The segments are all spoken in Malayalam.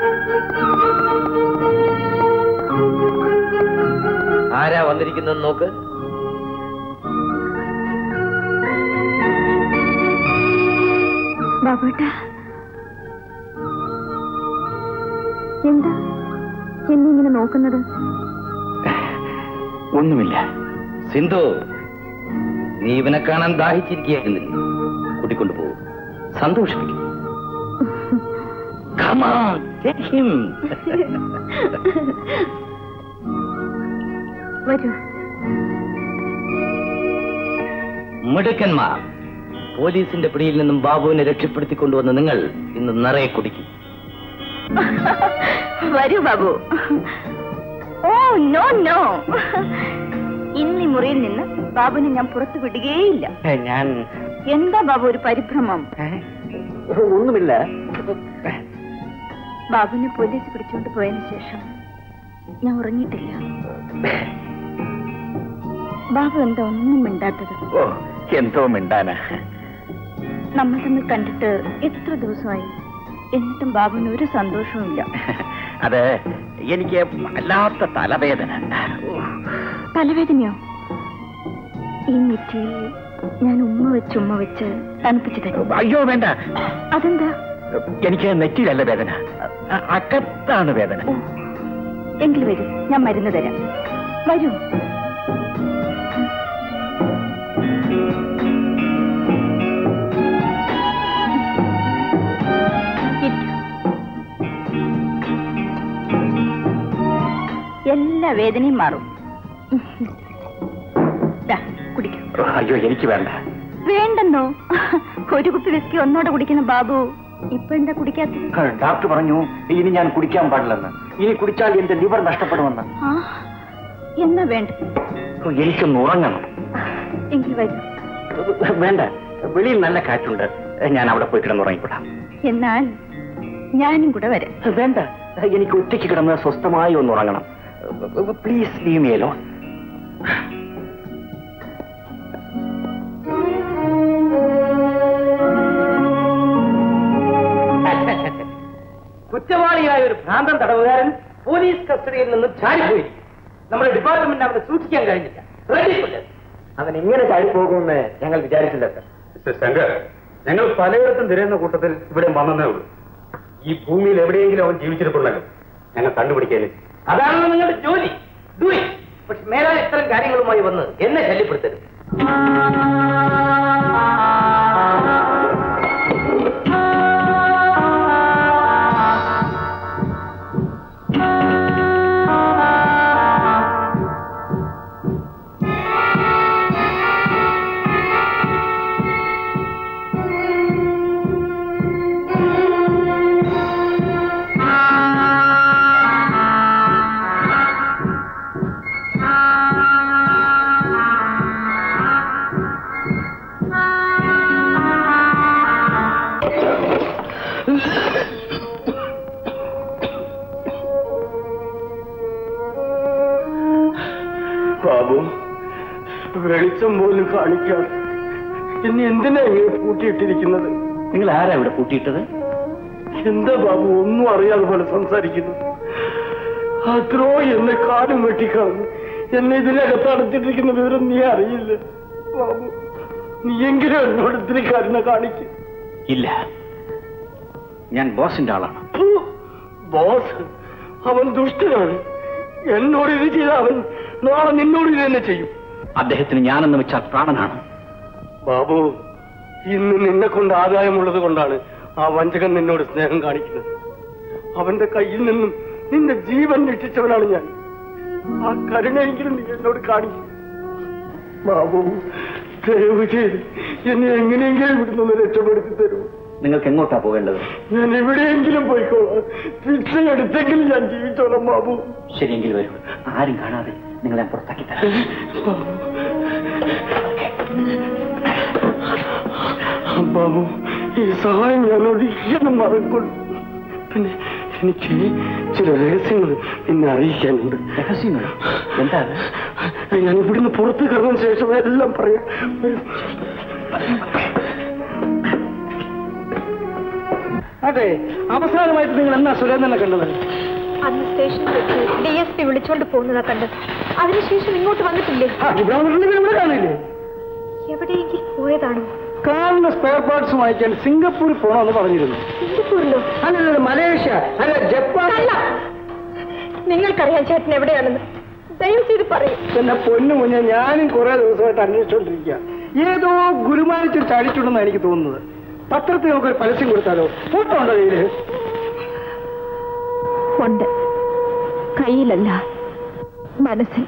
ആരാ വന്നിരിക്കുന്നത് നോക്ക് ബാബുട്ട എന്താ എന്നെ ഇങ്ങനെ നോക്കുന്നത് ഒന്നുമില്ല സിന്ധു നീ ഇവനെ കാണാൻ ദാഹിച്ചിരിക്കുകയായിരുന്നില്ലേ കൂട്ടിക്കൊണ്ടു പോകും സന്തോഷിപ്പിക്കും Come on, take him. വരൂ മിടുക്കന്മാർ പോലീസിന്റെ പിടിയിൽ നിന്നും ബാബുവിനെ രക്ഷപ്പെടുത്തിക്കൊണ്ടുവന്ന നിങ്ങൾ ഇന്ന് നിറയെ കുടിക്കും വരൂ ബാബു ഓ നോ നോ ഇന്ന് ഈ മുറിയിൽ നിന്ന് ബാബുവിനെ ഞാൻ പുറത്തു വിടുകയേയില്ല ഞാൻ എന്താ ബാബു ഒരു പരിഭ്രമം ഒന്നുമില്ല ബാബുവിനെ പോലീസ് പിടിച്ചുകൊണ്ട് പോയതിനു ശേഷം ഞാൻ ഉറങ്ങിയിട്ടില്ല ബാബു എന്താ ഒന്നും മിണ്ടാത്തത് ഓ എന്തോ മിണ്ടാനാ നമ്മൾ തമ്മിൽ കണ്ടിട്ട് എത്ര ദിവസമായി എന്നിട്ടും ബാബുവിന് ഒരു സന്തോഷവും ഇല്ല അത് എനിക്ക് വല്ലാത്ത തലവേദന തലവേദനയോ ഈ നെറ്റിയിൽ ഞാൻ ഉമ്മ വെച്ച് ഉമ്മ വെച്ച് തണുപ്പിച്ചു തരും അയ്യോ വേണ്ട അതെന്താ എനിക്ക് നെറ്റിയിലല്ല വേദന അ- അകത്താണ് വേദന ഓ, എങ്കിൽ വരൂ ഞാൻ മരുന്ന് തരാം വരൂ ഇരിക്കൂ. എല്ലാ വേദനയും മാറും ദാ, കുടിക്കൂ അയ്യോ എനിക്ക് വേണ്ട വേണ്ടെന്നോ ഒരു കുപ്പി വിസ്കി ഒന്നോടെ കുടിക്കുന്ന ബാബു ഇപ്പൊ എന്താ കുടിക്കാത്തത് ഡോക്ടർ പറഞ്ഞു ഇനി ഞാൻ കുടിക്കാൻ പാടില്ലെന്ന് ഇനി കുടിച്ചാൽ എന്റെ ലിവർ നഷ്ടപ്പെടുമെന്ന് ആ എന്നാ വേണ്ട എനിക്കൊന്ന് ഉറങ്ങണം എങ്കിൽ വരൂ വേണ്ട വെളിയിൽ നല്ല കാറ്റുണ്ട് ഞാൻ അവിടെ പോയി കിടന്നുറങ്ങിക്കൊള്ളാം എന്നാൽ ഞാനും കൂടെ വരാം വേണ്ട എനിക്ക് ഒറ്റയ്ക്ക് കിടന്ന് സ്വസ്ഥമായി ഒന്ന് ഉറങ്ങണം പ്ലീസ് ലീവ് മീ അലോൺ കുറ്റവാളിയായ ഒരു ഭ്രാന്തൻ തടവുകാരൻ പോലീസ് കസ്റ്റഡിയിൽ നിന്നും ചാടിപ്പോയി നമ്മുടെ ഡിപ്പാർട്ട്മെന്റ് അവനെ സൂക്ഷിക്കാൻ കഴിഞ്ഞില്ല റെഡിക്കുള്ളത് അവൻ ഇങ്ങനെ ചാടിപ്പോകുമെന്ന് ഞങ്ങൾ വിചാരിച്ചില്ല സർ മിസ്റ്റർ ശങ്കർ ഞങ്ങൾ പലയിടത്തും തിരയുന്ന കൂട്ടത്തിൽ ഇവിടെ വന്നതേ ഉള്ളൂ ഈ ഭൂമിയിൽ എവിടെയെങ്കിലും അവൻ ജീവിച്ചിരിപ്പുണ്ടല്ലോ ഞങ്ങൾ കണ്ടുപിടിക്കാനും അതാണല്ലോ നിങ്ങളുടെ ജോലി ഡു ഇറ്റ് പക്ഷെ മേലാൽ ഇത്തരം കാര്യങ്ങളുമായി വന്ന് എന്നെ ശല്യപ്പെടുത്തരുത് ബാബു വെളിച്ചം പോലും കാണിക്കാതെ എന്നെ എന്തിനാ ഇങ്ങനെ പൂട്ടിയിട്ടിരിക്കുന്നത് നിങ്ങൾ ആരാ ഇവിടെ പൂട്ടിയിട്ടത് എന്താ ബാബു ഒന്നും അറിയാതെ പോലെ സംസാരിക്കുന്നു അത്രോ എന്നെ കാലും വെട്ടിക്കളഞ്ഞു എന്നെ ഇതിനകത്ത് അടച്ചിട്ടിരിക്കുന്ന വിവരം നീ അറിയില്ല ബാബു നീയെങ്കിലും എന്നോട് ഇത്തിരി കരുണ കാണിക്കും ഇല്ല ഞാൻ ബോസിന്റെ ആളാണ് ബോസ് അവൻ ദുഷ്ടനാണ് എന്നോട് ഇത് ചെയ്ത അവൻ നാളെ നിന്നോട് ഇത് തന്നെ ചെയ്യും അദ്ദേഹത്തിന് ഞാനെന്ന് വെച്ചാൽ പ്രാണനാണ് ബാബു ഇന്ന് നിന്നെ കൊണ്ട് ആദായമുള്ളത് കൊണ്ടാണ് ആ വഞ്ചകൻ നിന്നോട് സ്നേഹം കാണിക്കുന്നത് അവന്റെ കയ്യിൽ നിന്നും നിന്റെ ജീവൻ രക്ഷിച്ചവനാണ് ഞാൻ ആ കരുണയെങ്കിലും നീ എന്നോട് കാണിക്കും ബാബു ദയവ് ചെയ്ത് എന്നെ എങ്ങനെയെങ്കിലും ഇവിടുന്ന് രക്ഷപ്പെടുത്തി തരൂ നിങ്ങൾക്ക് എങ്ങോട്ടാ പോകേണ്ടത് ഞാൻ എവിടെയെങ്കിലും പോയിക്കോളാം ശിക്ഷ എടുത്തെങ്കിലും ഞാൻ ജീവിച്ചോളാം ബാബു ശരിയെങ്കിൽ വരൂ ആരും കാണാതെ നിങ്ങളെ പുറത്താക്കി തരാം ബാബു ഈ സഹായം ഞാൻ ഒരിക്കലും മറക്കുള്ളൂ പിന്നെ എനിക്ക് ചില രഹസ്യങ്ങൾ നിന്നെ അറിയിക്കാനുണ്ട് രഹസ്യങ്ങൾ എന്താ അത്? ഞാൻ ഇവിടുന്ന് പുറത്ത് കറങ്ങിയ ശേഷം എല്ലാം പറയാം അതെ അവസാനമായിട്ട് നിങ്ങൾ എന്നാ സുരേന്ദ്രനെ കണ്ടത് അന്ന് സ്റ്റേഷനിൽ വെച്ച് ഡി എസ് പി വിളിച്ചോണ്ട് പോകുന്നതാ കണ്ടത് അതിനുശേഷം ഇങ്ങോട്ട് വന്നിട്ടില്ലേ ആ, ഇവിടെ വന്നിട്ടുണ്ടെങ്കിൽ ഇവിടെ കാണില്ലേ എവിടെയെങ്കിലും പോയതാണോ കാറിന്റെ സ്പെയർ പാർട്സ് വാങ്ങിക്കാൻ സിംഗപ്പൂരിൽ പോകണമെന്ന് പറഞ്ഞിരുന്നു സിംഗപ്പൂരിലോ അല്ലല്ല മലേഷ്യ അല്ല ജപ്പാൻ അല്ല നിങ്ങൾക്കറിയാം ചേട്ടൻ എവിടെയാണെന്ന് ദയവ് ചെയ്ത് പറയൂ എന്നെ പൊന്നു മുന്നേ ഞാനും കുറെ ദിവസമായിട്ട് അന്വേഷിച്ചോണ്ടിരിക്കുക ഏതോ ഗുരുമാനിച്ച് ചാടിച്ചുണ്ടെന്നാണ് എനിക്ക് തോന്നുന്നത് പത്രത്തിൽ നമുക്കൊരു പരസ്യം കൊടുത്താലോ ഫോട്ടോ ഉണ്ടോ കയ്യില് ഉണ്ട് കയ്യിലല്ല മനസ്സിൽ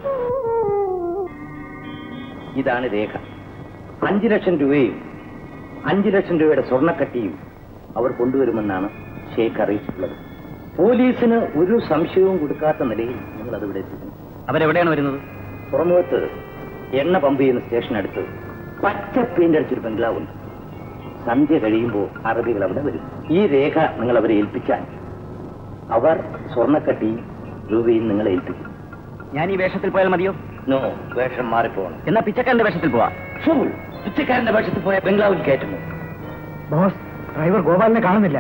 ഇതാണ് രേഖ അഞ്ചു ലക്ഷം രൂപയും അഞ്ചു ലക്ഷം രൂപയുടെ സ്വർണ്ണക്കട്ടിയും അവർ കൊണ്ടുവരുമെന്നാണ് ഷേഖ് അറിയിച്ചിട്ടുള്ളത് പോലീസിന് ഒരു സംശയവും കൊടുക്കാത്ത നിലയിൽ നിങ്ങൾ അതിവിടെ എത്തിക്കുന്നു അവരെവിടെയാണ് വരുന്നത് തുറമുഖത്ത് എണ്ണ പമ്പ് ചെയ്യുന്ന സ്റ്റേഷനടുത്ത് പച്ച പെയിന്റ് അടിച്ചൊരു ബംഗ്ലാവുണ്ട് സന്ധ്യ കഴിയുമ്പോൾ അറബികൾ അവിടെ വരും ഈ രേഖ നിങ്ങൾ അവരെ ഏൽപ്പിച്ചാൽ അവർ സ്വർണ്ണക്കട്ടിയും രൂപയും നിങ്ങളെ ഏൽപ്പിക്കും ഞാൻ ഈ വേഷത്തിൽ പോയാൽ മതിയോ നോ വേഷം മാറിപ്പോകണം എന്നാ പിച്ചക്കാരന്റെ വേഷത്തിൽ പോവാ ഷുൾ പിച്ചക്കാരന്റെ വേഷത്തിൽ പോയ ബംഗ്ലാവിൽ കയറ്റുമോ ബോസ് ഡ്രൈവർ ഗോപാലിനെ കാണുന്നില്ല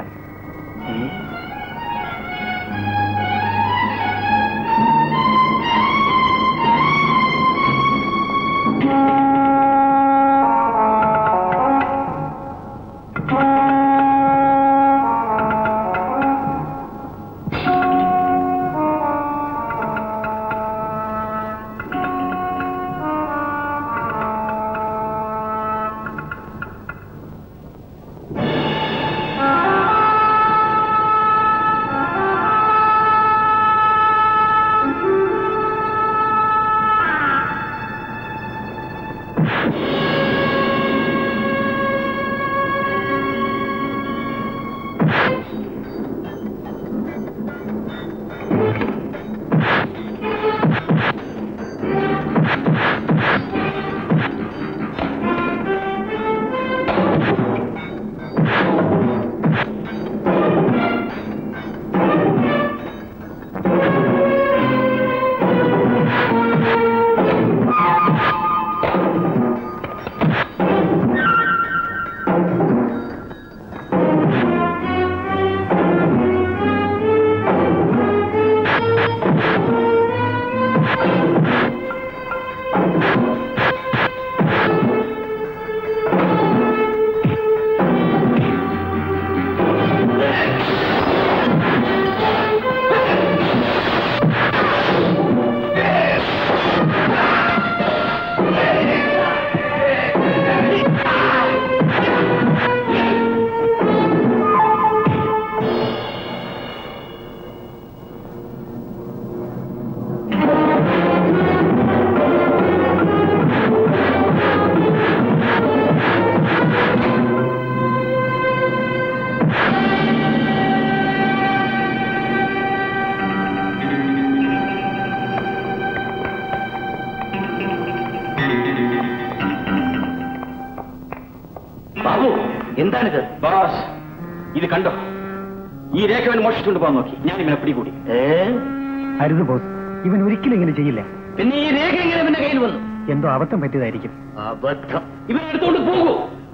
ബാബു എന്താണിത് ബാസ് ഇത് കണ്ടോ ഈ രേഖ അവൻ മോഷിച്ചുകൊണ്ട് പോകാൻ നോക്കി ഞാൻ ഇവനെ പിടികൂടി ഏ അരുത് ബോസ് ഇവൻ ഒരിക്കലും ഇങ്ങനെ ചെയ്യില്ല പിന്നെ ഈ രേഖ എങ്ങനെ ഇവന്റെ കയ്യിൽ വന്നു എന്തോ അബദ്ധം പറ്റിയതായിരിക്കും അബദ്ധം ഇവനെ എടുത്തോണ്ട് പോകൂ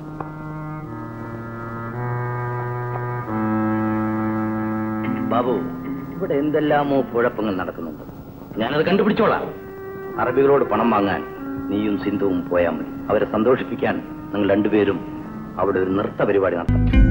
ബാബു ഇവിടെ എന്തെല്ലാമോ കുഴപ്പങ്ങൾ നടക്കുന്നുണ്ട് ഞാനത് കണ്ടുപിടിച്ചോളാം അറബികളോട് പണം വാങ്ങാൻ നീയും സിന്ധുവും പോയാൽ മതി അവരെ സന്തോഷിപ്പിക്കാൻ നിങ്ങൾ രണ്ടുപേരും അവിടെ ഒരു നൃത്ത പരിപാടി നടത്തണം